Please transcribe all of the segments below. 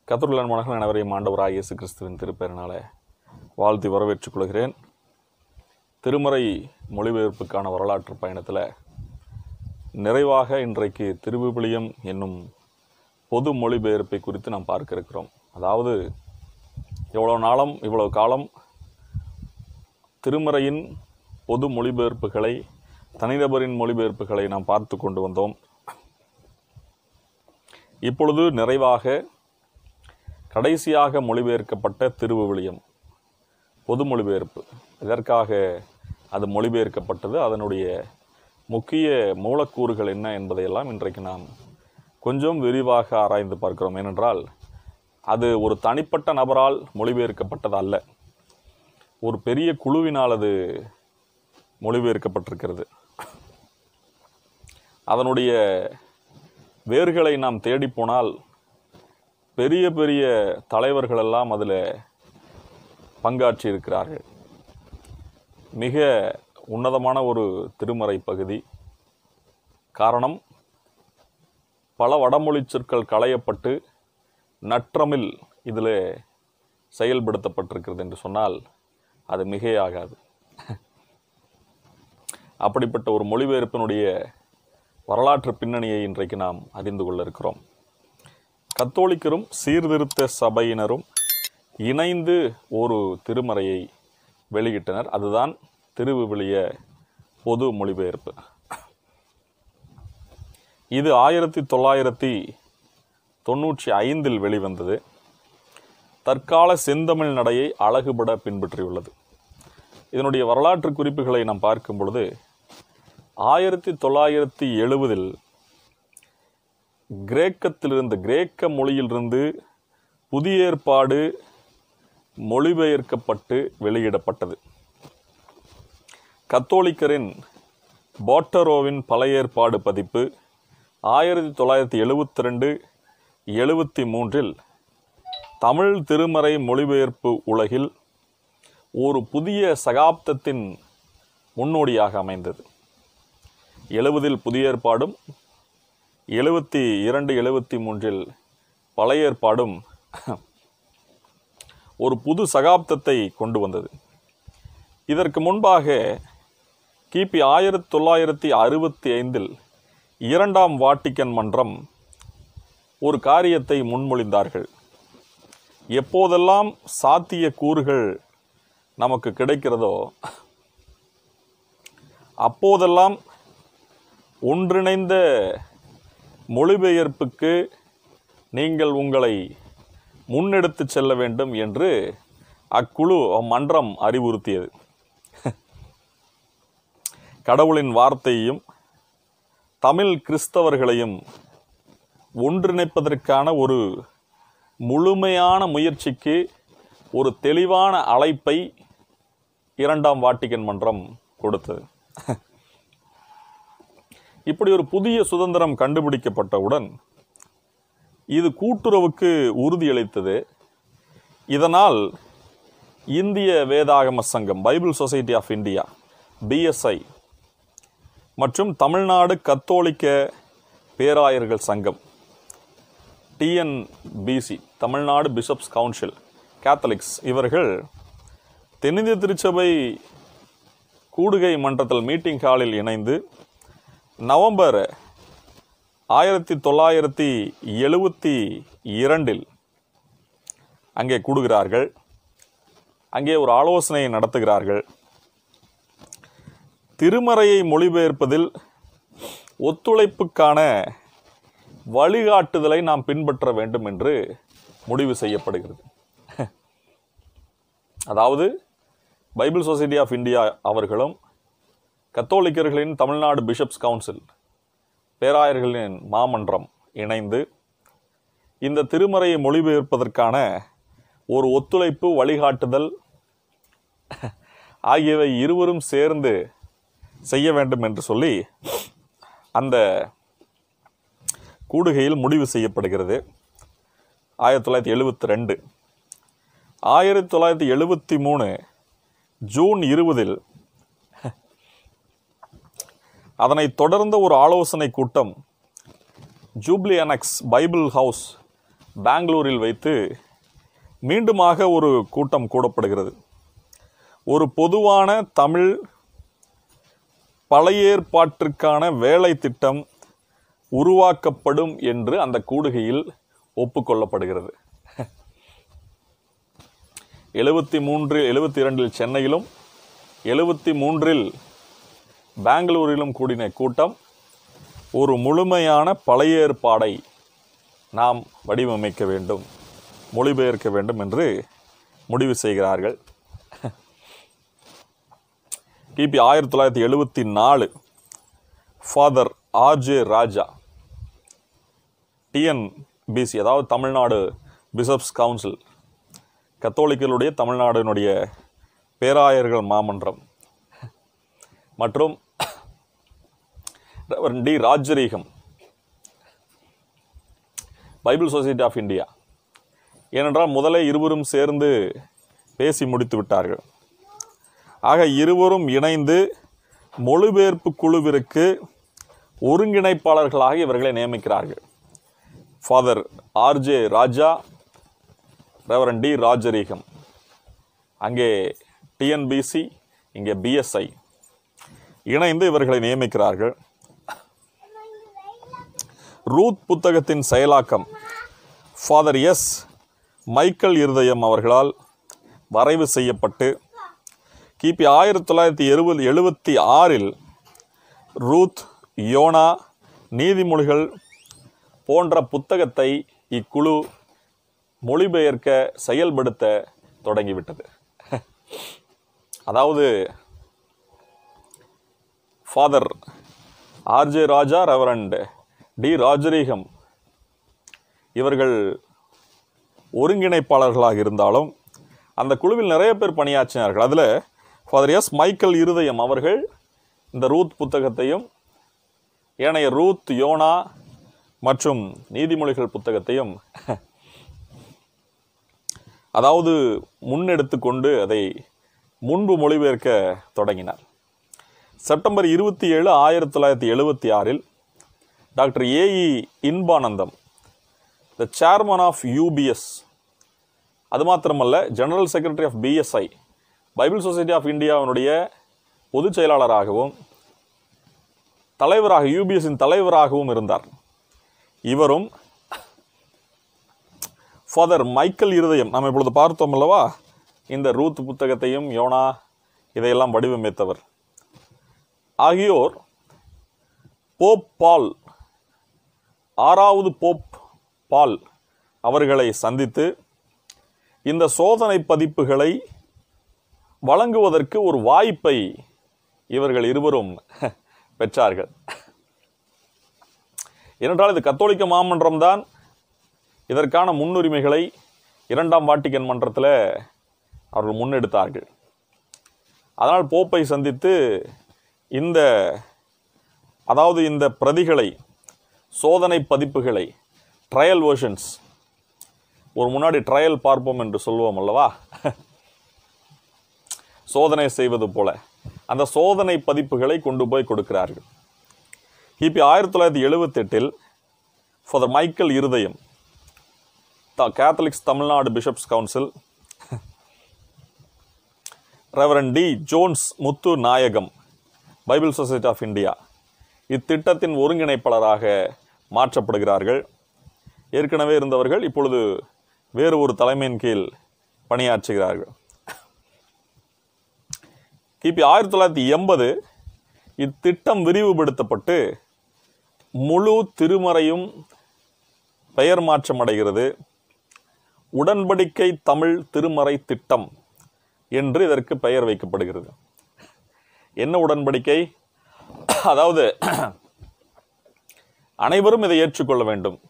கத்தருள்ள மனகள் அனைவரையும் ஆண்டவராக இயேசு கிறிஸ்துவின் திருப்பெயரினால வாழ்த்தி வரவேற்றுக் கொள்கிறேன் திருமறை மொழிபெயர்ப்புக்கான வரலாற்று பயணத்தில் நிறைவாக இன்றைக்கு திருவிவிலியம் என்னும் பொது மொழிபெயர்ப்பை குறித்து நாம் பார்க்க இருக்கிறோம் அதாவது இவ்வளோ நாளம் இவ்வளவு காலம் திருமறையின் பொது மொழிபெயர்ப்புகளை தனிநபரின் மொழிபெயர்ப்புகளை நாம் பார்த்து கொண்டு வந்தோம் இப்பொழுது நிறைவாக கடைசியாக மொழிபெயர்க்கப்பட்ட திருவிவிலியம் பொது மொழிபெயர்ப்பு இதற்காக அது மொழிபெயர்க்கப்பட்டது அதனுடைய முக்கிய மூலக்கூறுகள் என்ன என்பதையெல்லாம் இன்றைக்கு நாம் கொஞ்சம் விரிவாக ஆராய்ந்து பார்க்கிறோம் ஏனென்றால் அது ஒரு தனிப்பட்ட நபரால் மொழிபெயர்க்கப்பட்டது அல்ல ஒரு பெரிய குழுவினால் அது மொழிபெயர்க்கப்பட்டிருக்கிறது அதனுடைய வேர்களை நாம் தேடி போனால் பெரிய பெரிய தலைவர்கள் எல்லாம் அதில் பங்காற்றி இருக்கிறார்கள் மிக உன்னதமான ஒரு திருமறை பகுதி காரணம் பல வடமொழி சொற்கள் களையப்பட்டு நற்றமில் இதில் செயல்படுத்தப்பட்டிருக்கிறது என்று சொன்னால் அது மிகையாகாது அப்படிப்பட்ட ஒரு மொழிபெயர்ப்பினுடைய வரலாற்று பின்னணியை இன்றைக்கு நாம் அறிந்து கொள்ள இருக்கிறோம் கத்தோலிக்கரும் சீர்திருத்த சபையினரும் இணைந்து ஒரு திருமறையை வெளியிட்டனர் அதுதான் திருவிவிலிய பொது மொழிபெயர்ப்பு இது ஆயிரத்தி தொள்ளாயிரத்தி தொண்ணூற்றி ஐந்தில் வெளிவந்தது தற்கால செந்தமிழ் நடையை அழகுபட பின்பற்றியுள்ளது இதனுடைய வரலாற்று குறிப்புகளை நாம் பார்க்கும் பொழுது ஆயிரத்தி தொள்ளாயிரத்தி எழுபதில் கிரேக்கத்திலிருந்து கிரேக்க மொழியிலிருந்து புதிய ஏற்பாடு மொழிபெயர்க்கப்பட்டு வெளியிடப்பட்டது கத்தோலிக்கரின் பாட்டரோவின் பழைய ஏற்பாடு பதிப்பு ஆயிரத்தி தொள்ளாயிரத்தி எழுபத்தி ரெண்டு எழுபத்தி மூன்றில் தமிழ் திருமறை மொழிபெயர்ப்பு உலகில் ஒரு புதிய சகாப்தத்தின் முன்னோடியாக அமைந்தது எழுபதில் புதிய ஏற்பாடும் எழுபத்தி இரண்டு எழுபத்தி மூன்றில் பழைய ஏற்பாடும் ஒரு புது சகாப்தத்தை கொண்டு வந்தது இதற்கு முன்பாக கிபி ஆயிரத்தி தொள்ளாயிரத்தி அறுபத்தி ஐந்தில் இரண்டாம் வாட்டிக்கன் மன்றம் ஒரு காரியத்தை முன்மொழிந்தார்கள் எப்போதெல்லாம் சாத்திய கூறுகள் நமக்கு கிடைக்கிறதோ அப்போதெல்லாம் ஒன்றிணைந்த மொழிபெயர்ப்புக்கு நீங்கள் உங்களை முன்னெடுத்து செல்ல வேண்டும் என்று அக்குழு மன்றம் அறிவுறுத்தியது கடவுளின் வார்த்தையையும் தமிழ் கிறிஸ்தவர்களையும் ஒன்றிணைப்பதற்கான ஒரு முழுமையான முயற்சிக்கு ஒரு தெளிவான அழைப்பை இரண்டாம் வாட்டிகன் மன்றம் கொடுத்தது இப்படி ஒரு புதிய சுதந்திரம் கண்டுபிடிக்கப்பட்டவுடன் இது கூட்டுறவுக்கு உறுதியளித்தது இதனால் இந்திய வேதாகம சங்கம் Bible society of India BSI மற்றும் தமிழ்நாடு கத்தோலிக்க பேராயர்கள் சங்கம் TNBC Tamil Nadu bishops council catholics இவர்கள் தென்னிந்திய திருச்சபை கூடுகை மன்றத்தில் மீட்டிங் ஹாலில் இணைந்து நவம்பர் ஆயிரத்தி தொள்ளாயிரத்தி எழுபத்தி இரண்டில் அங்கே கூடுகிறார்கள் அங்கே ஒரு ஆலோசனையை நடத்துகிறார்கள் திருமறையை மொழிபெயர்ப்பதில் ஒத்துழைப்புக்கான வழிகாட்டுதலை நாம் பின்பற்ற வேண்டும் என்று முடிவு செய்யப்படுகிறது அதாவது பைபிள் சொசைட்டி ஆஃப் இந்தியா அவர்களும் கத்தோலிக்கர்களின் தமிழ்நாடு பிஷப்ஸ் கவுன்சில் பேராயர்களின் மாமன்றம் இணைந்து இந்த திருமறையை மொழிபெயர்ப்பதற்கான ஒரு ஒத்துழைப்பு வழிகாட்டுதல் ஆகியவை இருவரும் சேர்ந்து செய்ய வேண்டும் என்று சொல்லி அந்த கூடுகையில் முடிவு செய்யப்படுகிறது ஆயிரத்தி தொள்ளாயிரத்தி எழுபத்தி ரெண்டு ஆயிரத்தி தொள்ளாயிரத்தி எழுபத்தி மூணு ஜூன் இருபதில் அதனைத் தொடர்ந்த ஒரு ஆலோசனை கூட்டம் ஜூப்ளி அனெக்ஸ் பைபிள் ஹவுஸ் பெங்களூரில் வைத்து மீண்டுமாக ஒரு கூட்டம் கூடப்படுகிறது ஒரு பொதுவான தமிழ் பழைய ஏற்பாட்டிற்கான வேலை திட்டம் உருவாக்கப்படும் என்று அந்த கூடுகையில் ஒப்புக்கொள்ளப்படுகிறது எழுபத்தி மூன்று எழுபத்தி இரண்டில் சென்னையிலும் எழுபத்தி மூன்றில் பெங்களூரிலும் கூடின கூட்டம் ஒரு முழுமையான பழைய ஏற்பாடை நாம் வடிவமைக்க வேண்டும் மொழிபெயர்க்க வேண்டும் என்று முடிவு செய்கிறார்கள் கிபி ஆயிரத்தி தொள்ளாயிரத்தி எழுபத்தி நாலு ஃபாதர் ஆர்ஜே ராஜா டிஎன்பிசி அதாவது தமிழ்நாடு பிஷப்ஸ் கவுன்சில் கத்தோலிக்கர்களுடைய தமிழ்நாடினுடைய பேராயர்கள் மாமன்றம் மற்றும் reverend D Rajareegam Bible society of India ஏனென்றால் முதலே இருவரும் சேர்ந்து பேசி முடித்து விட்டார்கள் ஆக இருவரும் இணைந்து மொழிபெயர்ப்பு குழுவிற்கு ஒருங்கிணைப்பாளர்களாக இவர்களை நியமிக்கிறார்கள் father RJ Raja reverend D Rajareegam அங்கே டிஎன்பிசி இங்கே பிஎஸ்ஐ இணைந்து இவர்களை நியமிக்கிறார்கள் ரூத் புத்தகத்தின் செயலாக்கம் ஃபாதர் எஸ் மைக்கேல் இருதயம் அவர்களால் வரைவு செய்யப்பட்டு கிபி ஆயிரத்தி தொள்ளாயிரத்தி எழுபது எழுபத்தி ஆறில் ரூத் யோனா நீதிமொழிகள் போன்ற புத்தகத்தை இக்குழு மொழிபெயர்க்க செயல்படுத்த தொடங்கிவிட்டது அதாவது father RJ Raja reverend D Rajareegam இவர்கள் ஒருங்கிணைப்பாளர்களாக இருந்தாலும் அந்த குழுவில் நிறைய பேர் பணியாற்றினார்கள் அதில் ஃபாதர் எஸ் மைக்கேல் இருதயம் அவர்கள் இந்த ரூத் புத்தகத்தையும் ஏனைய ரூத் யோனா மற்றும் நீதிமொழிகள் புத்தகத்தையும் அதாவது முன்னெடுத்து கொண்டு அதை முன்பு மொழிபெயர்க்க தொடங்கினார் செப்டம்பர் இருபத்தி ஏழு ஆயிரத்தி தொள்ளாயிரத்தி எழுபத்தி ஆறில் doctor AE Inbanandam the chairman of UBS அது மாத்திரமல்ல general secretary of BSI Bible society of இந்தியாவினுடைய பொதுச் செயலாளராகவும் தலைவராக யூபிஎஸ்ஸின் தலைவராகவும் இருந்தார் இவரும் ஃபாதர் மைக்கேல் இருதயம் நாம் இப்பொழுது பார்த்தோம் அல்லவா இந்த ரூத் புத்தகத்தையும் யோனா இதையெல்லாம் வடிவமைத்தவர் ஆகியோர் போப் பால் ஆறாவது போப் பால் அவர்களை சந்தித்து இந்த சோதனை பதிப்புகளை வழங்குவதற்கு ஒரு வாய்ப்பை இவர்கள் இருவரும் பெற்றார்கள் ஏனென்றால் இது கத்தோலிக்க மாமன்றம் தான் இதற்கான முன்னுரிமைகளை இரண்டாம் வாட்டிக்கன் மன்றத்தில் அவர்கள் முன்னெடுத்தார்கள் அதனால் போப்பை சந்தித்து இந்த அதாவது இந்த பிரதிகளை சோதனை பதிப்புகளை ட்ரையல் வெர்ஷன்ஸ் ஒரு முன்னாடி ட்ரையல் பார்ப்போம் என்று சொல்லுவோம் அல்லவா சோதனை செய்வது போல அந்த சோதனை பதிப்புகளை கொண்டு போய் கொடுக்கிறார்கள் கிபி ஆயிரத்தி தொள்ளாயிரத்தி எழுபத்தெட்டில் father Michael Irudayam the catholics Tamil Nadu bishops council reverend D Jones Muthu Nayagam Bible society of India இத்திட்டத்தின் ஒருங்கிணைப்பாளராக மாற்றப்படுகிறார்கள் ஏற்கனவே இருந்தவர்கள் இப்பொழுது வேறு ஒரு தலைமையின் கீழ் பணியாற்றுகிறார்கள் கிபி ஆயிரத்தி தொள்ளாயிரத்தி எண்பது இத்திட்டம் விரிவுபடுத்தப்பட்டு முழு திருமறையும் பெயர் மாற்றம் அடைகிறது உடன்படிக்கை தமிழ் திருமறை திட்டம் என்று இதற்கு பெயர் வைக்கப்படுகிறது என்ன உடன்படிக்கை அதாவது அனைவரும் இதை ஏற்றுக்கொள்ள வேண்டும்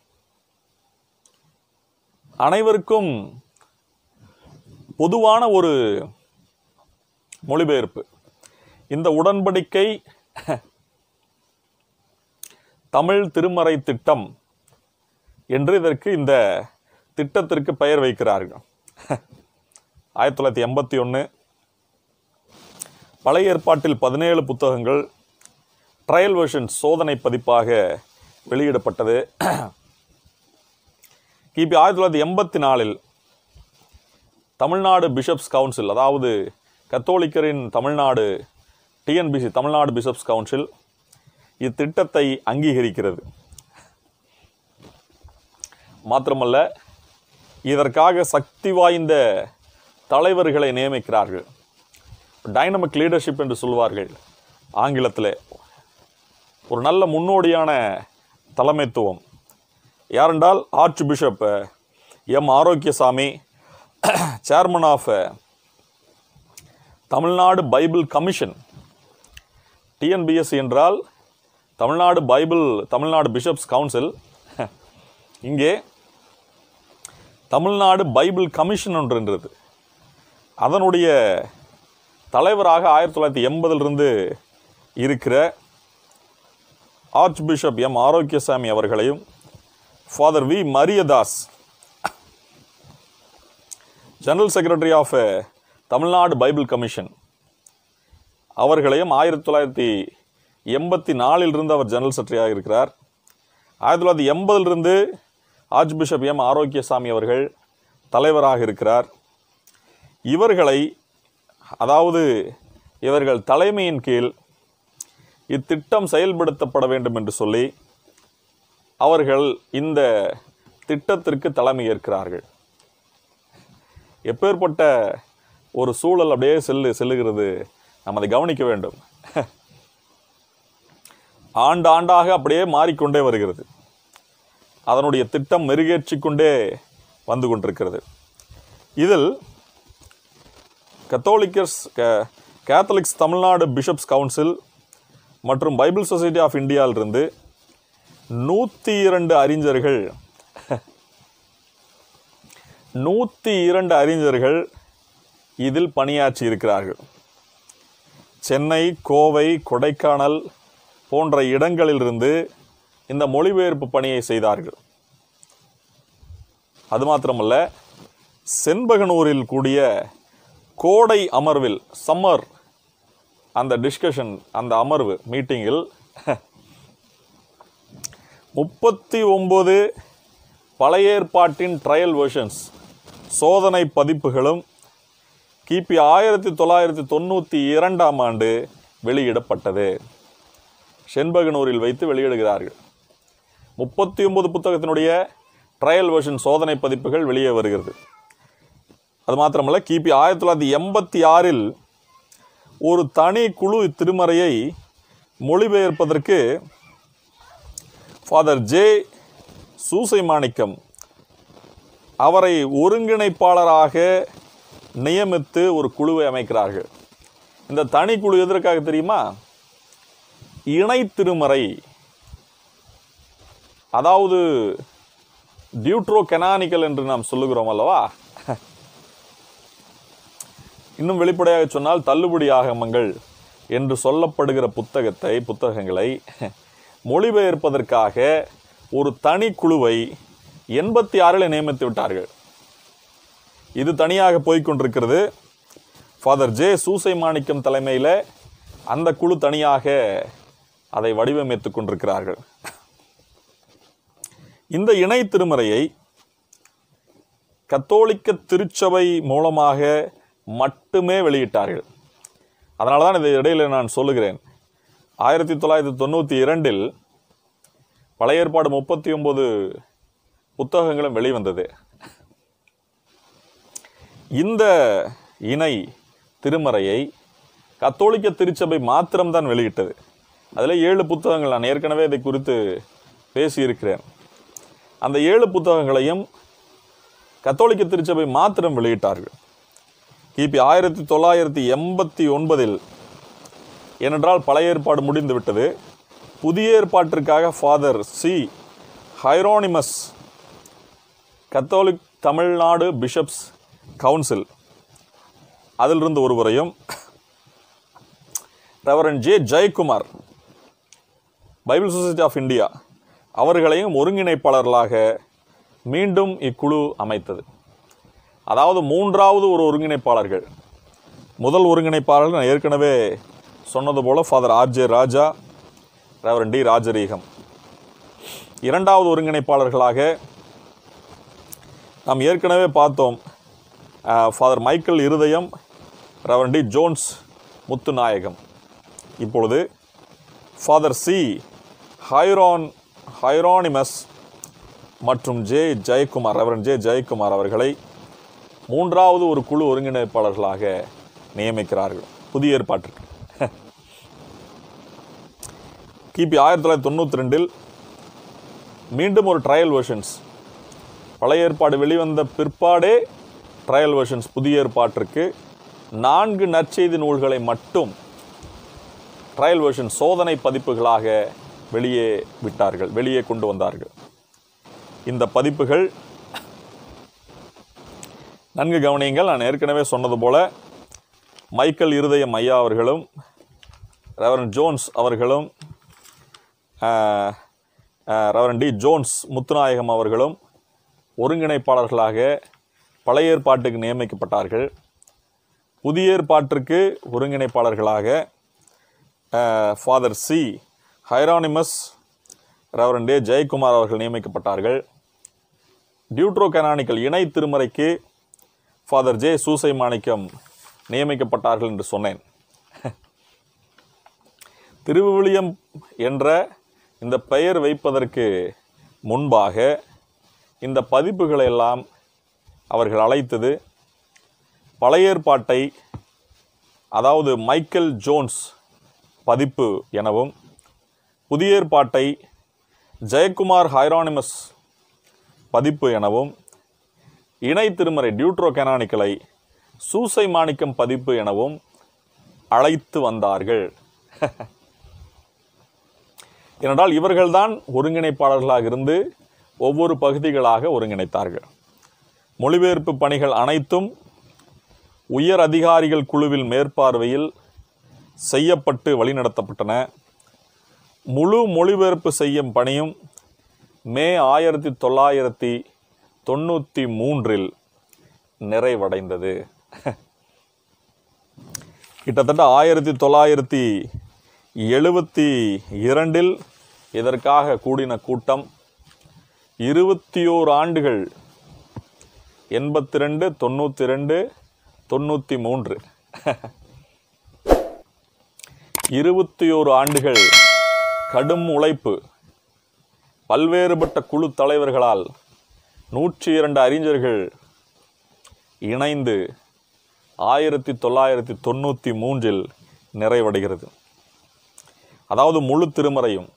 அனைவருக்கும் பொதுவான ஒரு மொழிபெயர்ப்பு இந்த உடன்படிக்கை தமிழ் திருமறை திட்டம் என்று இதற்கு இந்த திட்டத்திற்கு பெயர் வைக்கிறார்கள் ஆயிரத்தி தொள்ளாயிரத்தி எண்பத்தி ஒன்று பழைய ஏற்பாட்டில் பதினேழு புத்தகங்கள் ட்ரையல் வெர்ஷன் சோதனை பதிப்பாக வெளியிடப்பட்டது கிபி ஆயிரத்தி தொள்ளாயிரத்தி எண்பத்தி நாலில் தமிழ்நாடு பிஷப்ஸ் கவுன்சில் அதாவது கத்தோலிக்கரின் Tamil Nadu TNBC Tamil Nadu bishops council இத்திட்டத்தை அங்கீகரிக்கிறது மாத்திரமல்ல இதற்காக சக்தி வாய்ந்த தலைவர்களை நியமிக்கிறார்கள் டைனமிக் லீடர்ஷிப் என்று சொல்வார்கள் ஆங்கிலத்தில் ஒரு நல்ல முன்னோடியான தலைமைத்துவம் யாரென்றால் archbishop M Arokiasamy chairman of Tamil Nadu Bible commission TNBS என்றால் Tamil Nadu Bible Tamil Nadu bishops council இங்கே தமிழ்நாடு பைபிள் கமிஷன் ஒன்றுன்றது அதனுடைய தலைவராக ஆயிரத்தி தொள்ளாயிரத்தி எண்பதிலிருந்து இருக்கிற ஆர்ச் பிஷப் எம் ஆரோக்கியசாமி அவர்களையும் father V Mariadas general secretary of Tamil Nadu Bible commission அவர்களையும் ஆயிரத்தி தொள்ளாயிரத்தி எண்பத்தி நாலிலிருந்து அவர் ஜெனரல் செக்ரட்டரியாக இருக்கிறார் ஆயிரத்தி தொள்ளாயிரத்தி எண்பதிலிருந்து ஆர்ச் பிஷப் எம் ஆரோக்கியசாமி அவர்கள் தலைவராக இருக்கிறார் இவர்களை அதாவது இவர்கள் தலைமையின் கீழ் இத்திட்டம் செயல்படுத்தப்பட வேண்டும் என்று சொல்லி அவர்கள் இந்த திட்டத்திற்கு தலைமை ஏற்கிறார்கள் எப்பேற்பட்ட ஒரு சூழல் அப்படியே செல்லு செல்லுகிறது நாம் அதை கவனிக்க வேண்டும் ஆண்டு ஆண்டாக அப்படியே மாறிக்கொண்டே வருகிறது அதனுடைய திட்டம் மெருகேற்றிக் கொண்டே வந்து கொண்டிருக்கிறது இதில் கத்தோலிக்கர்ஸ் கேத்தலிக்ஸ் தமிழ்நாடு பிஷப்ஸ் கவுன்சில் மற்றும் பைபிள் சொசைட்டி ஆஃப் இந்தியாவிலிருந்து நூற்றி இரண்டு அறிஞர்கள் நூற்றி இரண்டு அறிஞர்கள் இதில் பணியாற்றி இருக்கிறார்கள் சென்னை கோவை கொடைக்கானல் போன்ற இடங்களிலிருந்து இந்த மொழிபெயர்ப்பு பணியை செய்தார்கள் அது மாத்திரமல்ல செண்பகனூரில் கூடிய கோடை அமர்வில் சம்மர் அந்த டிஸ்கஷன் அந்த அமர்வு மீட்டிங்கில் முப்பத்தி ஒன்பது பழைய ஏற்பாட்டின் ட்ரையல் வெர்ஷன்ஸ் சோதனை பதிப்புகளும் கிபி ஆயிரத்தி தொள்ளாயிரத்தி தொண்ணூற்றி இரண்டாம் ஆண்டு வெளியிடப்பட்டது செண்பகனூரில் வைத்து வெளியிடுகிறார்கள் முப்பத்தி ஒன்பது புத்தகத்தினுடைய ட்ரையல் வெர்ஷன் சோதனை பதிப்புகள் வெளியே வருகிறது அது மாத்திரமல்ல கிபி ஆயிரத்தி தொள்ளாயிரத்தி எண்பத்தி ஆறில் ஒரு தனி குழு திருமறையை மொழிபெயர்ப்பதற்கு ஃபாதர் ஜே சூசை மாணிக்கம் அவரை ஒருங்கிணைப்பாளராக நியமித்து ஒரு குழுவை அமைக்கிறார்கள் இந்த தனி குழு எதற்காக தெரியுமா இணை திருமறை அதாவது டியூட்ரோ கெனானிக்கல் என்று நாம் சொல்லுகிறோம் அல்லவா இன்னும் வெளிப்படையாக சொன்னால் தள்ளுபடி ஆகமங்கள் என்று சொல்லப்படுகிற புத்தகத்தை புத்தகங்களை மொழிபெயர்ப்பதற்காக ஒரு தனி குழுவை எண்பத்தி ஆறில் நியமித்து விட்டார்கள் இது தனியாக போய்க்கொண்டிருக்கிறது ஃபாதர் ஜே சூசை மாணிக்கம் தலைமையில் அந்த குழு தனியாக அதை வடிவமைத்துக் கொண்டிருக்கிறார்கள் இந்த இணை திருமறையை கத்தோலிக்க திருச்சபை மூலமாக மட்டுமே வெளியிட்டார்கள் அதனால தான் இது இடையில நான் சொல்லுகிறேன் ஆயிரத்தி தொள்ளாயிரத்தி தொண்ணூற்றி இரண்டில் பழைய ஏற்பாடு முப்பத்தி ஒன்பது புத்தகங்களும் வெளிவந்தது இந்த இணை திருமறையை கத்தோலிக்க திருச்சபை மாத்திரம்தான் வெளியிட்டது அதில் ஏழு புத்தகங்கள் நான் ஏற்கனவே இதை குறித்து பேசியிருக்கிறேன் அந்த ஏழு புத்தகங்களையும் கத்தோலிக்க திருச்சபை மாத்திரம் வெளியிட்டார்கள் கிபி ஆயிரத்தி தொள்ளாயிரத்தி எண்பத்தி ஒன்பதில் ஏனென்றால் பழைய ஏற்பாடு முடிந்து விட்டது புதிய ஏற்பாட்டிற்காக father C Hieronymus catholic Tamil Nadu bishops council அதிலிருந்து ஒருவரையும் reverend J Jayakumar Bible society of India அவர்களையும் ஒருங்கிணைப்பாளர்களாக மீண்டும் இக்குழு அமைத்தது அதாவது மூன்றாவது ஒரு ஒருங்கிணைப்பாளர்கள் முதல் ஒருங்கிணைப்பாளர் நான் ஏற்கனவே சொன்னது போல father RJ Raja reverend D Rajareegam இரண்டாவது ஒருங்கிணைப்பாளர்களாக நாம் ஏற்கனவே பார்த்தோம் father Michael Irudayam reverend D Jones Muthunayagam இப்பொழுது ஃபாதர் சி ஹைரான் ஹைரானிமஸ் மற்றும் J Jayakumar reverend J Jayakumar அவர்களை மூன்றாவது ஒரு குழு ஒருங்கிணைப்பாளர்களாக நியமிக்கிறார்கள் புதிய ஏற்பாட்டிற்கு கிபி ஆயிரத்தி தொள்ளாயிரத்தி தொண்ணூற்றி ரெண்டில் மீண்டும் ஒரு ட்ரையல் வெர்ஷன்ஸ் பழைய ஏற்பாடு வெளிவந்த பிற்பாடே ட்ரையல் வெர்ஷன்ஸ் புதிய ஏற்பாட்டிற்கு நான்கு நற்செய்தி நூல்களை மட்டும் ட்ரையல் வெர்ஷன் சோதனை பதிப்புகளாக வெளியே விட்டார்கள் வெளியே கொண்டு வந்தார்கள் இந்த பதிப்புகள் நன்கு கவனியுங்கள் நான் ஏற்கனவே சொன்னது போல மைக்கேல் இருதயம் ஐயா அவர்களும் ரெவரன் ஜோன்ஸ் அவர்களும் ஆஹ், ஆஹ், ரெவரன் டி ஜோன்ஸ் முத்துநாயகம் அவர்களும் ஒருங்கிணைப்பாளர்களாக பழைய ஏற்பாட்டுக்கு நியமிக்கப்பட்டார்கள் புதிய ஏற்பாட்டிற்கு ஒருங்கிணைப்பாளர்களாக father C Hieronymus reverend D Jayakumar அவர்கள் நியமிக்கப்பட்டார்கள் டியூட்ரோ கனானிக்கல் இணை திருமறைக்கு ஃபாதர் ஜே சூசை மாணிக்கம் நியமிக்கப்பட்டார்கள் என்று சொன்னேன் திருவிவிலியம் என்ற இந்த பெயர் வைப்பதற்கு முன்பாக இந்த பதிப்புகளை எல்லாம் அவர்கள் அழைத்தது பழைய ஏற்பாட்டை அதாவது மைக்கேல் ஜோன்ஸ் பதிப்பு எனவும் புதிய ஏற்பாட்டை ஜெயக்குமார் ஹைரானிமஸ் பதிப்பு எனவும் இணை திருமறை டியூட்ரோ கெனானிக்கலை சூசை மாணிக்கம் பதிப்பு எனவும் அழைத்து வந்தார்கள் ஏனென்றால் இவர்கள்தான் ஒருங்கிணைப்பாளர்களாக இருந்து ஒவ்வொரு பகுதிகளாக ஒருங்கிணைத்தார்கள் மொழிபெயர்ப்பு பணிகள் அனைத்தும் உயர் அதிகாரிகள் குழுவில் மேற்பார்வையில் செய்யப்பட்டு வழிநடத்தப்பட்டன முழு மொழிபெயர்ப்பு செய்யும் பணியும் மே ஆயிரத்தி தொள்ளாயிரத்தி தொண்ணூற்றி மூன்றில் நிறைவடைந்தது கிட்டத்தட்ட ஆயிரத்தி தொள்ளாயிரத்தி எழுபத்தி இரண்டில் இதற்காக கூடின கூட்டம் இருபத்தி ஓர் ஆண்டுகள் எண்பத்தி ரெண்டு தொண்ணூற்றி ரெண்டு தொண்ணூற்றி மூன்று இருபத்தி ஓரு ஆண்டுகள் கடும் உழைப்பு பல்வேறுபட்ட குழு தலைவர்களால் நூற்றி இரண்டு அறிஞர்கள் இணைந்து ஆயிரத்தி தொள்ளாயிரத்தி தொண்ணூற்றி மூன்றில் நிறைவடைகிறது அதாவது முழு திருமறையும்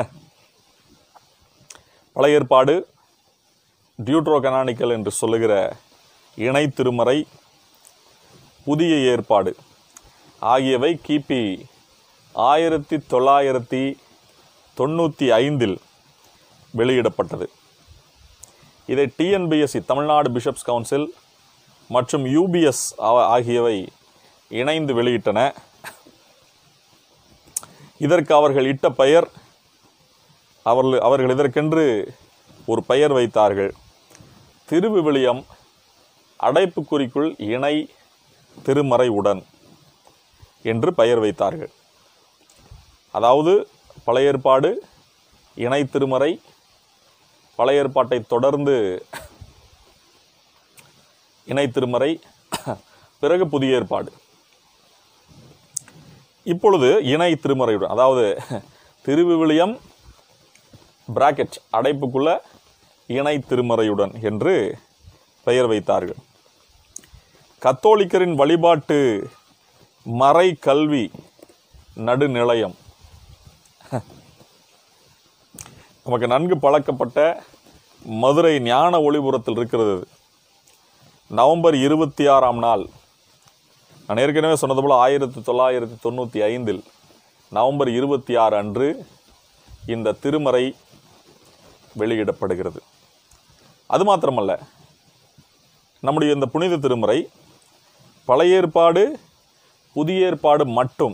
பழைய ஏற்பாடு டியூட்ரோ கனானிக்கல் என்று சொல்லுகிற இணை திருமறை புதிய ஏற்பாடு ஆகியவை கிபி ஆயிரத்தி தொள்ளாயிரத்தி தொண்ணூற்றி ஐந்தில் வெளியிடப்பட்டது இதை டிஎன்பிஎஸ்சி தமிழ்நாடு பிஷப்ஸ் கவுன்சில் மற்றும் யூபிஎஸ் ஆகியவை இணைந்து வெளியிட்டன இதற்கு அவர்கள் இட்ட பெயர் அவர்கள் அவர்கள் இதற்கென்று ஒரு பெயர் வைத்தார்கள் திருவிவிலியம் அடைப்புக்குறிக்குள் இணை திருமறை உடன் என்று பெயர் வைத்தார்கள் அதாவது பழைய ஏற்பாடு இணை திருமறை பழைய ஏற்பாட்டை தொடர்ந்து இணை திருமறை பிறகு புதிய ஏற்பாடு இப்பொழுது இணை திருமறையுடன் அதாவது திருவிவிலியம் பிராக்கெட் அடைப்புக்குள்ள இணை திருமறையுடன் என்று பெயர் வைத்தார்கள் கத்தோலிக்கரின் வழிபாட்டு மறை கல்வி நடுநிலையம் நமக்கு நன்கு பழக்கப்பட்ட மதுரை ஞான ஒளிபுரத்தில் இருக்கிறது இது. நவம்பர் இருபத்தி ஆறாம் நாள் நான் ஏற்கனவே சொன்னது போல ஆயிரத்தி தொள்ளாயிரத்தி தொண்ணூற்றி ஐந்தில் நவம்பர் இருபத்தி ஆறு அன்று இந்த திருமறை வெளியிடப்படுகிறது அது மாத்திரமல்ல நம்முடைய இந்த புனித திருமறை பழைய ஏற்பாடு புதிய ஏற்பாடு மட்டும்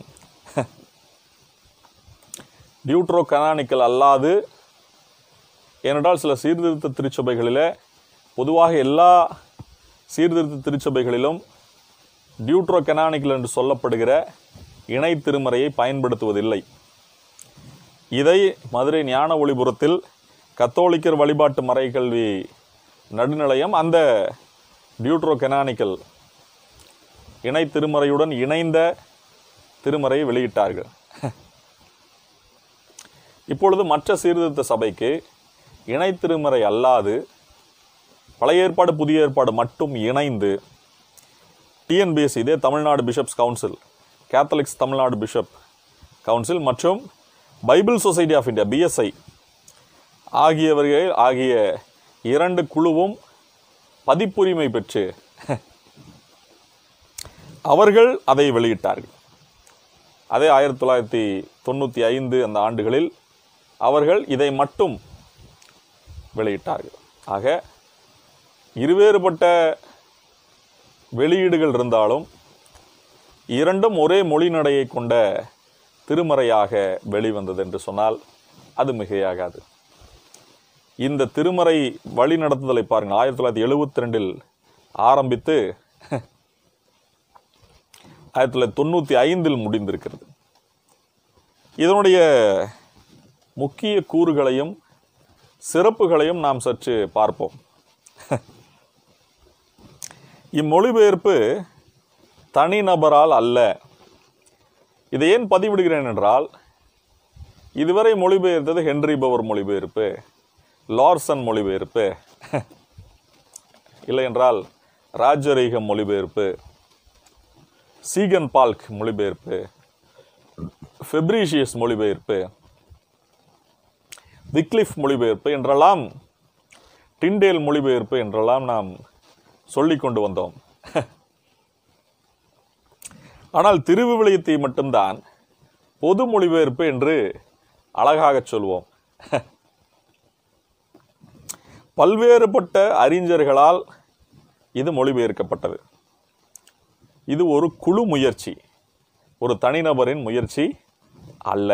டியூட்ரோ கனானிக்கல் அல்லாது ஏனென்றால் சில சீர்திருத்த திருச்சபைகளிலே பொதுவாக எல்லா சீர்திருத்த திருச்சபைகளிலும் டியூட்ரோ கனானிக்கல் என்று சொல்லப்படுகிற இணை திருமறையை பயன்படுத்துவதில்லை இதை மதுரை ஞான ஒளிபுரத்தில் கத்தோலிக்கர் வழிபாட்டு மறைக்கல்வி நடுநிலையம் அந்த டியூட்ரோ கெனானிக்கல் இணை திருமறையுடன் இணைந்த திருமறையை வெளியிட்டார்கள் இப்பொழுது மற்ற சீர்திருத்த சபைக்கு இணை திருமறை அல்லாது பழைய ஏற்பாடு புதிய ஏற்பாடு மட்டும் இணைந்து டிஎன்பிஎஸ்சி இதே Tamil Nadu bishops council catholics Tamil Nadu bishop council மற்றும் Bible society of India BSI ஆகியவர்கள் ஆகிய இரண்டு குழுவும் பதிப்புரிமை பெற்று அவர்கள் அதை வெளியிட்டார்கள் அதே ஆயிரத்தி தொள்ளாயிரத்தி தொண்ணூற்றி ஐந்து அந்த ஆண்டுகளில் அவர்கள் இதை மட்டும் வெளியிட்டார்கள் ஆக இருவேறுபட்ட வெளியீடுகள் இருந்தாலும் இரண்டும் ஒரே மொழி நடையை கொண்ட திருமறையாக வெளிவந்தது என்று சொன்னால் அது மிகையாகாது இந்த திருமறை வழி நடத்துதலை பாருங்கள் ஆயிரத்தி தொள்ளாயிரத்தி எழுபத்தி ரெண்டில் ஆரம்பித்து ஆயிரத்தி தொள்ளாயிரத்தி தொண்ணூற்றி ஐந்தில் முடிந்திருக்கிறது இதனுடைய முக்கிய கூறுகளையும் சிறப்புகளையும் நாம் சற்று பார்ப்போம் இம்மொழிபெயர்ப்பு தனிநபரால் அல்ல இதை ஏன் பதிவிடுகிறேன் என்றால் இதுவரை மொழிபெயர்த்தது ஹென்றி பவர் மொழிபெயர்ப்பு லார்சன் மொழிபெயர்ப்பு இல்லை என்றால் ராஜரீகம் மொழிபெயர்ப்பு சீகன் பால்க் மொழிபெயர்ப்பு ஃபெப்ரீஷியஸ் மொழிபெயர்ப்பு விக்லிஃப் மொழிபெயர்ப்பு என்றெல்லாம் டிண்டேல் மொழிபெயர்ப்பு என்றெல்லாம் நாம் சொல்லிக் கொண்டு வந்தோம் ஆனால் திருவிவிலியத்தை மட்டும்தான் பொது மொழிபெயர்ப்பு என்று அழகாக சொல்வோம் பல்வேறுபட்ட அறிஞர்களால் இது மொழிபெயர்க்கப்பட்டது இது ஒரு குழு முயற்சி ஒரு தனிநபரின் முயற்சி அல்ல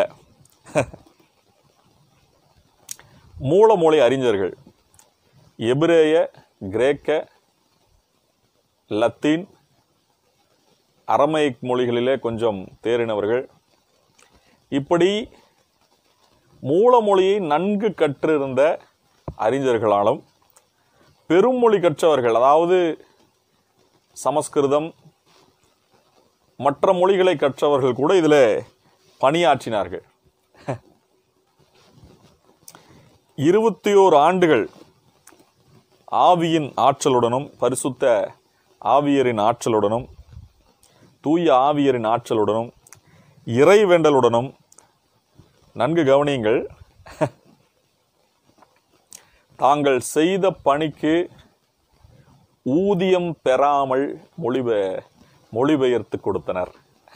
மூலமொழி அறிஞர்கள் எபிரேய கிரேக்க லத்தீன் அரமைக் மொழிகளிலே கொஞ்சம் தேறினவர்கள் இப்படி மூலமொழியை நன்கு கற்றிருந்த அறிஞர்களாலும் பெருமொழி கற்றவர்கள் அதாவது சமஸ்கிருதம் மற்ற மொழிகளை கற்றவர்கள் கூட இதில் பணியாற்றினார்கள் இருபத்தி ஓர் ஆண்டுகள் ஆவியின் ஆற்றலுடனும் பரிசுத்த ஆவியரின் ஆற்றலுடனும் தூய ஆவியரின் ஆற்றலுடனும் இறைவேண்டலுடனும் நன்கு கவனியுங்கள் தாங்கள் செய்த பணிக்கு ஊதியம் பெறாமல் மொழிபெ மொழிபெயர்த்து கொடுத்தனர்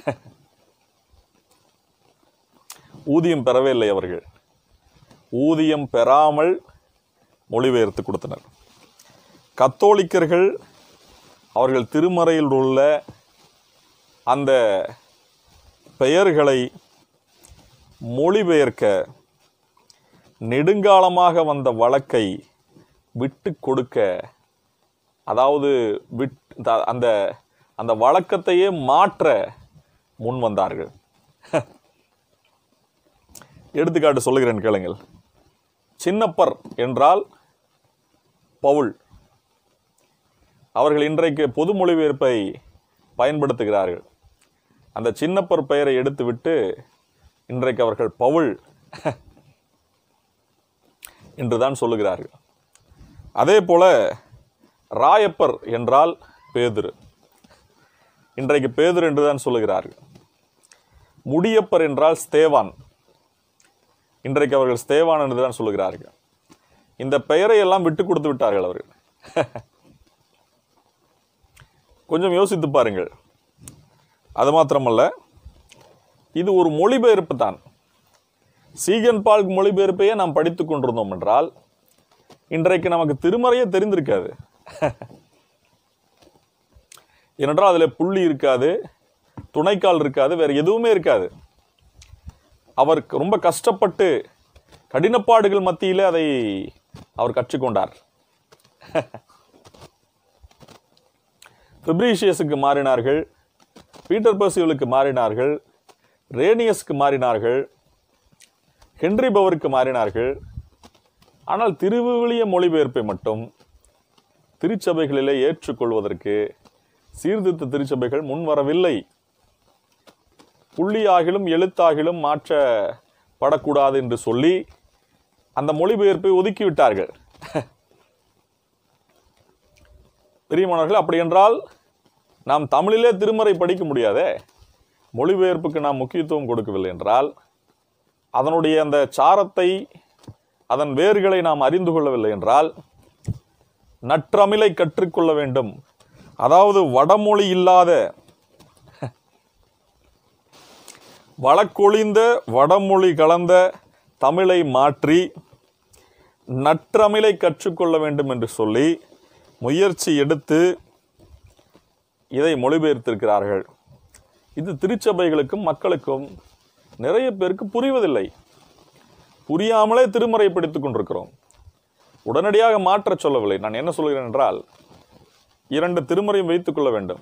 ஊதியம் பெறவே இல்லை அவர்கள் ஊதியம் பெறாமல் மொழிபெயர்த்து கொடுத்தனர் கத்தோலிக்கர்கள் அவர்கள் திருமறையில் உள்ள அந்த பெயர்களை மொழிபெயர்க்க நெடுங்காலமாக வந்த வழக்கை விட்டு கொடுக்க அதாவது விட் த- அந்த அந்த வழக்கத்தையே மாற்ற முன் வந்தார்கள் எடுத்துக்காட்டு சொல்லுகிறேன் கேளுங்கள் சின்னப்பர் என்றால் பவுல் அவர்கள் இன்றைக்கு பொது மொழிபெயர்ப்பை பயன்படுத்துகிறார்கள் அந்த சின்னப்பர் பெயரை எடுத்துவிட்டு இன்றைக்கு அவர்கள் பவுல் என்றுதான் சொல்லுகிறார்கள் அதே போல ராயப்பர் என்றால் பேதுரு இன்றைக்கு பேதுரு என்றுதான் சொல்லுகிறார்கள் முடியப்பர் என்றால் ஸ்தேவான் இன்றைக்கு அவர்கள் ஸ்தேவான் என்றுதான் சொல்லுகிறார்கள் இந்த பெயரை எல்லாம் விட்டு கொடுத்து விட்டார்கள் அவர்கள் கொஞ்சம் யோசித்து பாருங்கள் அது மாத்திரமல்ல இது ஒரு மொழிபெயர்ப்பு தான் சீகன் பால்க் மொழிபெயர்ப்பையே நாம் படித்துக் கொண்டிருந்தோம் என்றால் இன்றைக்கு நமக்கு திருமறையே தெரிந்திருக்காது ஏனென்றால் அதில் புள்ளி இருக்காது துணைக்கால் இருக்காது வேற எதுவுமே இருக்காது அவர் ரொம்ப கஷ்டப்பட்டு கடினப்பாடுகள் மத்தியிலே அதை அவர் கற்றுக்கொண்டார் ஃபெப்ரீஷியஸுக்கு மாறினார்கள் பீட்டர் பர்சிவலுக்கு மாறினார்கள் ரேனியஸ்க்கு மாறினார்கள் ஹென்றி பவருக்கு மாறினார்கள் ஆனால் திருவிவிலிய மொழிபெயர்ப்பை மட்டும் திருச்சபைகளிலே ஏற்றுக்கொள்வதற்கு சீர்திருத்த திருச்சபைகள் முன் வரவில்லை புள்ளியாகிலும் எழுத்தாகிலும் மாற்றப்படக்கூடாது என்று சொல்லி அந்த மொழிபெயர்ப்பை ஒதுக்கிவிட்டார்கள் பிரியமானவர்கள் அப்படி என்றால் நாம் தமிழிலே திருமறை படிக்க முடியாதே மொழிபெயர்ப்புக்கு நாம் முக்கியத்துவம் கொடுக்கவில்லை என்றால் அதனுடைய அந்த சாரத்தை அதன் வேர்களை நாம் அறிந்து கொள்ளவில்லை என்றால் நற்றமிழை கற்றுக்கொள்ள வேண்டும் அதாவது வடமொழி இல்லாத வழக்கொழிந்த வடமொழி கலந்த தமிழை மாற்றி நற்றமிழை கற்றுக்கொள்ள வேண்டும் என்று சொல்லி முயற்சி எடுத்து இதை மொழிபெயர்த்திருக்கிறார்கள் இது திருச்சபைகளுக்கும் மக்களுக்கும் நிறைய பேருக்கு புரிவதில்லை புரியாமலே திருமறை படித்துக் கொண்டிருக்கிறோம் உடனடியாக மாற்றச் சொல்லவில்லை நான் என்ன சொல்கிறேன் என்றால் இரண்டு திருமறையும் வைத்துக் கொள்ள வேண்டும்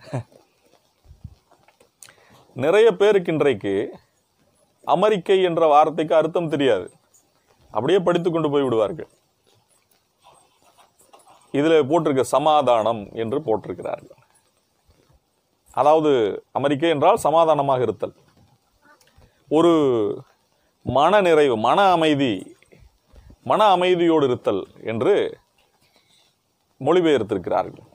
நிறைய பேருக்கு இன்றைக்கு அமெரிக்கை என்ற வார்த்தைக்கு அர்த்தம் தெரியாது அப்படியே படித்துக் கொண்டு போய் விடுவார்கள் இதுல போட்டிருக்க சமாதானம் என்று போட்டிருக்கிறார்கள் அதாவது அமெரிக்கை என்றால் சமாதானமாக இருத்தல் ஒரு மன நிறைவு மன அமைதி மன அமைதியோடு இருத்தல் என்று மொழிபெயர்த்திருக்கிறார்கள்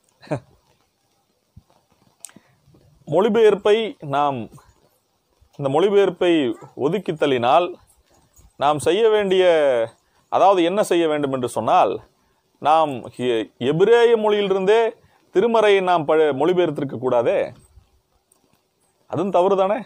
மொழிபெயர்ப்பை நாம் இந்த மொழிபெயர்ப்பை ஒதுக்கி தள்ளினால் நாம் செய்ய வேண்டிய அதாவது என்ன செய்ய வேண்டும் என்று சொன்னால் நாம் எ- எபிரேய மொழியிலிருந்தே திருமறையை நாம் ப மொழிபெயர்த்திருக்க கூடாதே அதுவும் தவறு தானே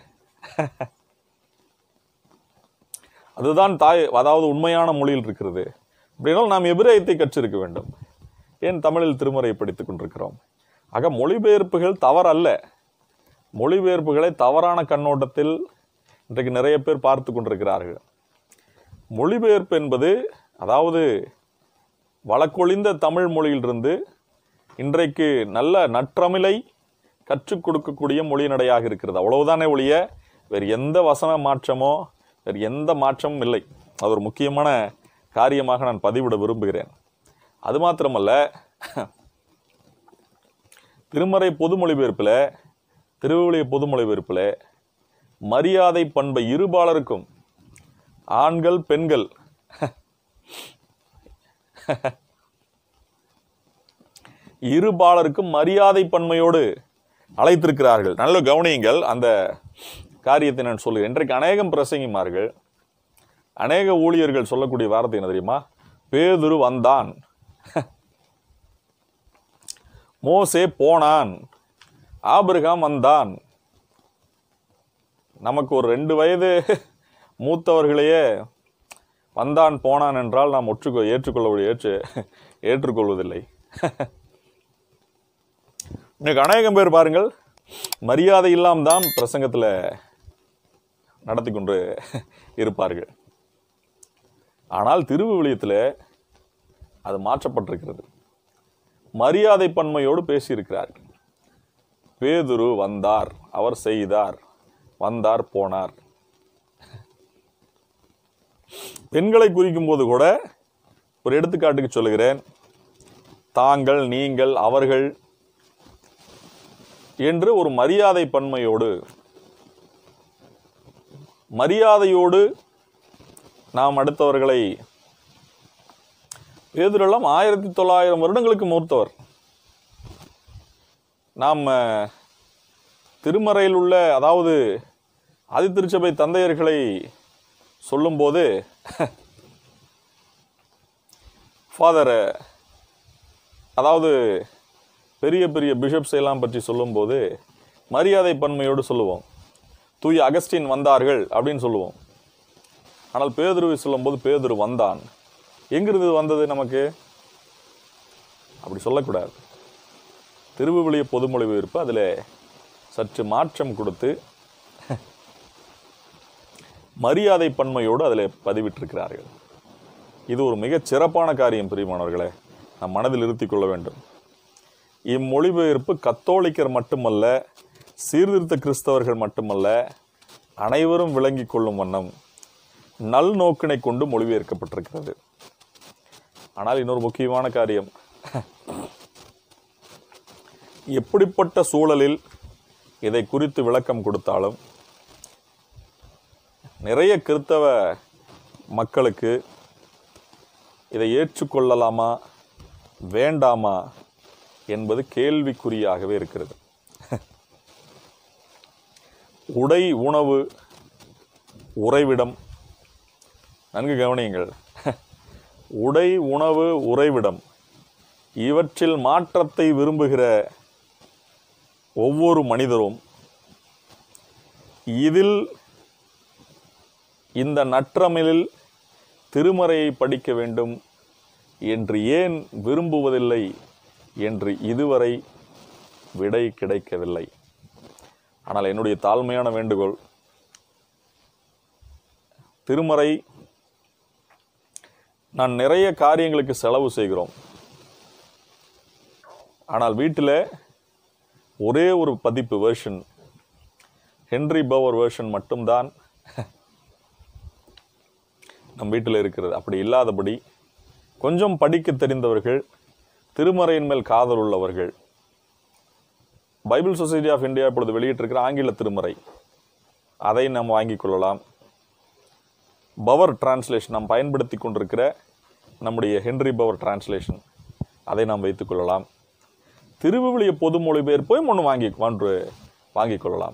அதுதான் தாய் அதாவது உண்மையான மொழியில் இருக்கிறது அப்படின்னால் நாம் எபிரேயத்தை கற்றிருக்க வேண்டும் ஏன் தமிழில் திருமறை படித்துக் கொண்டிருக்கிறோம் ஆக மொழிபெயர்ப்புகள் தவறல்ல மொழிபெயர்ப்புகளை தவறான கண்ணோட்டத்தில் இன்றைக்கு நிறைய பேர் பார்த்து கொண்டிருக்கிறார்கள் மொழிபெயர்ப்பு என்பது அதாவது வழக்கொழிந்த தமிழ் மொழியிலிருந்து இன்றைக்கு நல்ல நற்றமிழை கற்றுக் கொடுக்கக்கூடிய மொழி நடையாக இருக்கிறது அவ்வளவுதானே ஒழிய வேறு எந்த வசன மாற்றமோ வேறு எந்த மாற்றமும் இல்லை அது ஒரு முக்கியமான காரியமாக நான் பதிவிட விரும்புகிறேன் அது மாத்திரமல்ல திருமறை பொது மொழிபெயர்ப்பில் திருவிழிய பொது மொழிபெயர்ப்பில் மரியாதை பண்பை இருபாலருக்கும் ஆண்கள் பெண்கள் இருபாலருக்கும் மரியாதை பன்மையோடு அழைத்திருக்கிறார்கள் நல்ல கவனியுங்கள் அந்த காரியத்தை நான் சொல்லுகிறேன் இன்றைக்கு அநேகம் பிரசங்கிமார்கள் அநேக ஊழியர்கள் சொல்லக்கூடிய வார்த்தை என்ன தெரியுமா பேதுரு வந்தான் மோசே போனான் ஆபிரகாம் வந்தான் நமக்கு ஒரு ரெண்டு வயது மூத்தவர்களையே வந்தான் போனான் என்றால் நாம் ஒற்றுக்கொ ஏற்றுக்கொள்ள ஏற்று ஏற்றுக்கொள்வதில்லை இன்னைக்கு அநேகம் பேர் பாருங்கள் மரியாதை இல்லாம தான் பிரசங்கத்துல நடத்தி கொண்டு இருப்பார்கள் ஆனால் திருவிவிலியத்தில் அது மாற்றப்பட்டிருக்கிறது மரியாதை பன்மையோடு பேசியிருக்கிறார்கள் பேதுரு வந்தார் அவர் செய்தார் வந்தார் போனார் பெண்களை குறிக்கும் போது கூட ஒரு எடுத்துக்காட்டுக்கு சொல்லுகிறேன் தாங்கள் நீங்கள் அவர்கள் என்று ஒரு மரியாதை பன்மையோடு மரியாதையோடு நாம் அடுத்தவர்களை பேதுரெல்லாம் ஆயிரத்தி தொள்ளாயிரம் வருடங்களுக்கு மூர்த்தவர் நாம் அஹ், திருமறையில் உள்ள அதாவது ஆதித்திருச்சபை தந்தையர்களை சொல்லும்போது ஃபாதர் அதாவது பெரிய பெரிய பிஷப்ஸ் எல்லாம் பற்றி சொல்லும்போது மரியாதை பன்மையோடு சொல்லுவோம் தூய அகஸ்டின் வந்தார்கள் அப்படின்னு சொல்லுவோம் ஆனால் பேதுருவை சொல்லும்போது பேதுரு வந்தான் எங்கிருந்து வந்தது நமக்கு அப்படி சொல்லக்கூடாது திருவிவிலிய பொதுமொழிபெயர்ப்பு அதில் சற்று மாற்றம் கொடுத்து மரியாதை பன்மையோடு அதில் பதிவிட்டிருக்கிறார்கள் இது ஒரு மிகச் சிறப்பான காரியம் பிரியமானவர்களே நம் மனதில் இருத்திக் கொள்ள வேண்டும் இம்மொழிபெயர்ப்பு கத்தோலிக்கர் மட்டுமல்ல சீர்திருத்த கிறிஸ்தவர்கள் மட்டுமல்ல அனைவரும் விளங்கிக் கொள்ளும் வண்ணம் நல் நோக்கினை கொண்டு மொழிபெயர்க்கப்பட்டிருக்கிறது ஆனால் இன்னொரு முக்கியமான காரியம் எப்படிப்பட்ட சூழலில் இதை குறித்து விளக்கம் கொடுத்தாலும் நிறைய கிறித்தவ மக்களுக்கு இதை ஏற்றுக்கொள்ளலாமா வேண்டாமா என்பது கேள்விக்குறியாகவே இருக்கிறது உடை உணவு உறைவிடம் நன்கு கவனியுங்கள் உடை உணவு உறைவிடம் இவற்றில் மாற்றத்தை விரும்புகிற ஒவ்வொரு மனிதரும் இதில் இந்த நற்றமிழில் திருமறையை படிக்க வேண்டும் என்று ஏன் விரும்புவதில்லை என்று இதுவரை விடை கிடைக்கவில்லை ஆனால் என்னுடைய தாழ்மையான வேண்டுகோள் திருமறை நான் நிறைய காரியங்களுக்கு செலவு செய்கிறோம் ஆனால் வீட்டில் ஒரே ஒரு பதிப்பு வேர்ஷன் ஹென்ரி பவர் வேர்ஷன் மட்டும்தான் நம் வீட்டில் இருக்கிறது அப்படி இல்லாதபடி கொஞ்சம் படிக்க தெரிந்தவர்கள் திருமறையின் மேல் காதல் உள்ளவர்கள் பைபிள் சொசைட்டி ஆஃப் இந்தியா இப்பொழுது வெளியிட்டிருக்கிற ஆங்கில திருமறை அதை நாம் வாங்கிக் கொள்ளலாம் பவர் டிரான்ஸ்லேஷன் நாம் பயன்படுத்தி கொண்டிருக்கிற நம்முடைய ஹென்ரி பவர் டிரான்ஸ்லேஷன் அதை நாம் வைத்துக் கொள்ளலாம் திருவிவிலிய பொது மொழிபெயர்ப்பையும் ஒன்று வாங்கி ஒன்று வாங்கிக் கொள்ளலாம்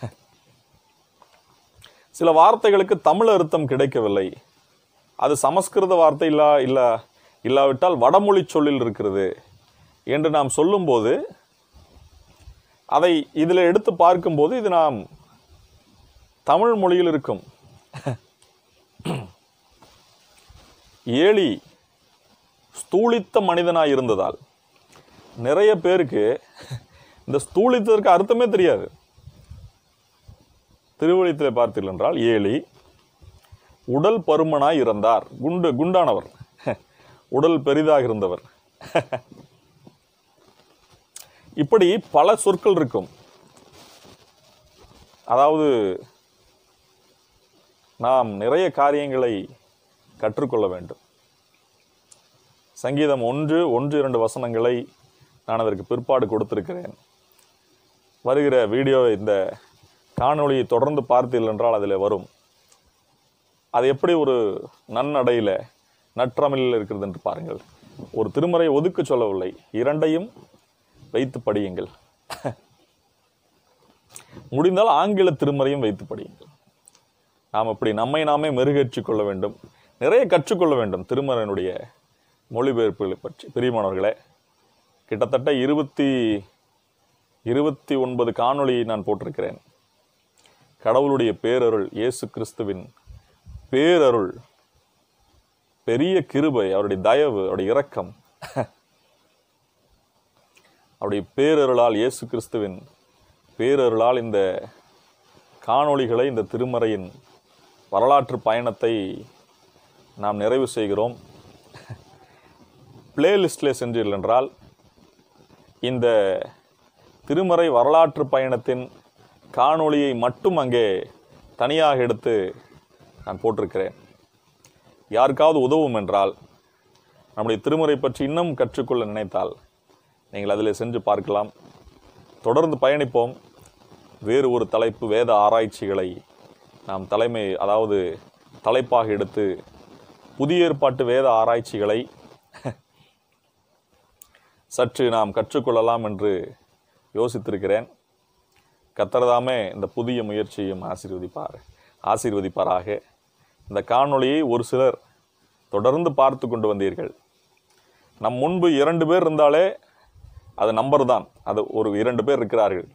சில வார்த்தைகளுக்கு தமிழ் அர்த்தம் கிடைக்கவில்லை அது சமஸ்கிருத வார்த்தை இல்லா இல்ல இல்லாவிட்டால் வடமொழி சொல்லில் இருக்கிறது என்று நாம் சொல்லும்போது அதை இதில் எடுத்து பார்க்கும்போது இது நாம் தமிழ் மொழியில் இருக்கும் ஏழி ஸ்தூளித்த மனிதனாய் இருந்ததால் நிறைய பேருக்கு இந்த ஸ்தூளித்ததற்கு அர்த்தமே தெரியாது திருவழித்தில் பார்த்தீர்கள் என்றால் ஏழி உடல் பருமனாய் இருந்தார் குண்டு குண்டானவர் உடல் பெரிதாக இருந்தவர் இப்படி பல சொற்கள் இருக்கும் அதாவது நாம் நிறைய காரியங்களை கற்றுக்கொள்ள வேண்டும் சங்கீதம் ஒன்று ஒன்று இரண்டு வசனங்களை நான் அதற்கு பிற்பாடு கொடுத்திருக்கிறேன் வருகிற வீடியோ இந்த காணொளியை தொடர்ந்து பார்த்தீர்கள் என்றால் அதில் வரும் அது எப்படி ஒரு நன்னடையில் நற்றமிழில் இருக்கிறது என்று பாருங்கள் ஒரு திருமறை ஒதுக்க சொல்லவில்லை இரண்டையும் வைத்து படியுங்கள் முடிந்தால் ஆங்கில திருமறையும் வைத்து படியுங்கள் நாம் அப்படி நம்மை நாமே மெருகேற்றிக் கொள்ள வேண்டும் நிறைய கற்றுக்கொள்ள வேண்டும் திருமறையினுடைய மொழிபெயர்ப்புகளை பற்றி பிரியமானவர்களே கிட்டத்தட்ட இருபத்தி இருபத்தி ஒன்பது காணொளியை நான் போட்டிருக்கிறேன் கடவுளுடைய பேரருள் இயேசு கிறிஸ்துவின் பேரருள் பெரிய கிருபை அவருடைய தயவு அவருடைய இரக்கம் அவருடைய பேரருளால் இயேசு கிறிஸ்துவின் பேரருளால் இந்த காணொளிகளை இந்த திருமறையின் வரலாற்று பயணத்தை நாம் நிறைவு செய்கிறோம் பிளேலிஸ்டில் சென்றீர்கள் என்றால் இந்த திருமறை வரலாற்று பயணத்தின் காணொளியை மட்டும் அங்கே தனியாக எடுத்து நான் போட்டிருக்கிறேன் யாருக்காவது உதவும் என்றால் நம்முடைய திருமுறை பற்றி இன்னும் கற்றுக்கொள்ள நினைத்தால் நீங்கள் அதில் சென்று பார்க்கலாம் தொடர்ந்து பயணிப்போம் வேறு ஒரு தலைப்பு வேத ஆராய்ச்சிகளை நாம் தலைமை அதாவது தலைப்பாக எடுத்து புதிய ஏற்பாட்டு வேத ஆராய்ச்சிகளை சற்று நாம் கற்றுக்கொள்ளலாம் என்று யோசித்திருக்கிறேன் கத்தரதாமே இந்த புதிய முயற்சியும் ஆசீர்வதிப்பார் ஆசீர்வதிப்பாராக இந்த காணொளியை ஒரு சிலர் தொடர்ந்து பார்த்து கொண்டு வந்தீர்கள் நம் முன்பு இரண்டு பேர் இருந்தாலே அது நம்பர் தான் அது ஒரு இரண்டு பேர் இருக்கிறார்கள்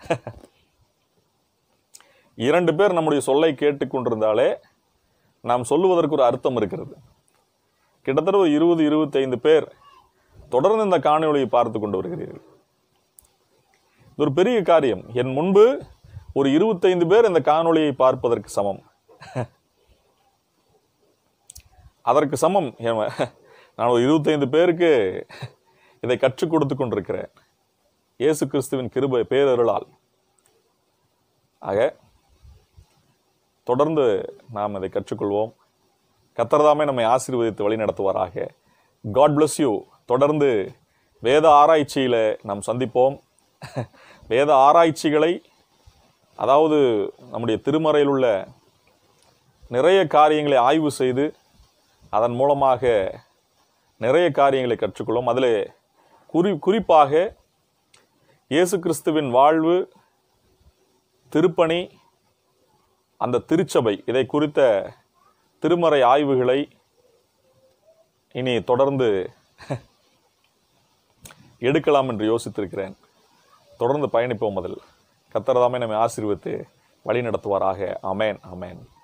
இரண்டு பேர் நம்முடைய சொல்லை கேட்டுக்கொண்டிருந்தாலே நாம் சொல்லுவதற்கு ஒரு அர்த்தம் இருக்கிறது கிட்டத்தட்ட ஒரு இருபது இருபத்தைந்து பேர் தொடர்ந்து இந்த காணொளியை பார்த்து கொண்டு வருகிறீர்கள் இது ஒரு பெரிய காரியம் என் முன்பு ஒரு இருபத்தைந்து பேர் இந்த காணொளியை பார்ப்பதற்கு சமம் அதற்கு சமம் என் நான் ஒரு இருபத்தைந்து பேருக்கு இதை கற்றுக் கொடுத்து கொண்டிருக்கிறேன் இயேசு கிறிஸ்துவின் கிருபை பேரருளால் ஆக தொடர்ந்து நாம் இதை கற்றுக்கொள்வோம் கத்தர்தாமே நம்மை ஆசீர்வதித்து வழி நடத்துவாராக காட் bless யூ தொடர்ந்து வேத ஆராய்ச்சியில் நாம் சந்திப்போம் வேத ஆராய்ச்சிகளை அதாவது நம்முடைய திருமறையில் உள்ள நிறைய காரியங்களை ஆய்வு செய்து அதன் மூலமாக நிறைய காரியங்களை கற்றுக்கொள்ளும் அதில் குறி குறிப்பாக இயேசு கிறிஸ்துவின் வாழ்வு திருப்பணி அந்த திருச்சபை இதை குறித்த திருமறை ஆய்வுகளை இனி தொடர்ந்து எடுக்கலாம் என்று யோசித்திருக்கிறேன் தொடர்ந்து பயணிப்போம் அதில் கத்தரதாமே நம்மை ஆசீர்வித்து வழி நடத்துவாராக அமேன் அமேன்